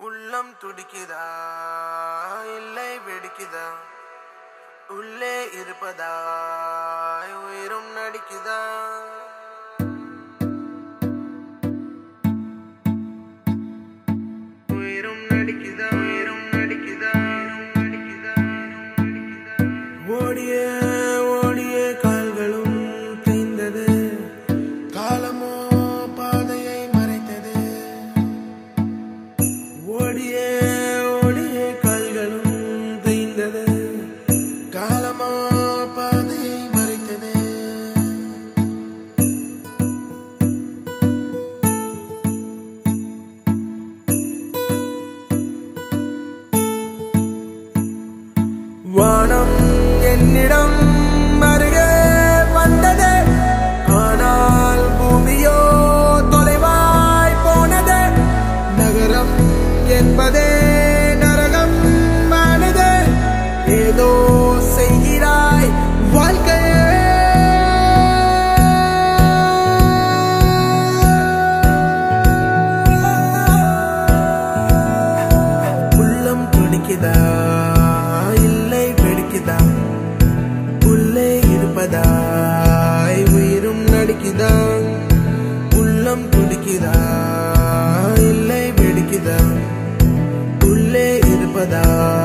உள்ளம் துடிக்குதா இல்லை வெடிக்குதா உள்ளே இருப்பதா உயிரும் நடிக்குதா உயிரும் நடிக்குதா உயிரும் நடிக்குதா உயிரும் நடிக்குதா உயிரும் நடிக்குதா ஓடிய ஓடிய கால்களும் தேய்ந்தது காலமோ பாதையை மறைத்தது ஓடிய ஓடிய கால்களும் தேய்ந்தது காலமோ பாதையை மறைத்தது வானம் என்னிடம் அருகே வந்தது ஆனால் பூமியோ தொலைவாய் போனது நகரம் என்பதே நரகம் ஆனது ஏதோ செய்கிறாய் வாழ்க்கையே உள்ளம் துடிக்குதா இல்லை வெடிக்குதா உள்ளே இருப்பதாய் உயிரும் நடிக்குதா உள்ளம் துடிக்குதா இல்லை வெடிக்குதா உள்ளே இருப்பதா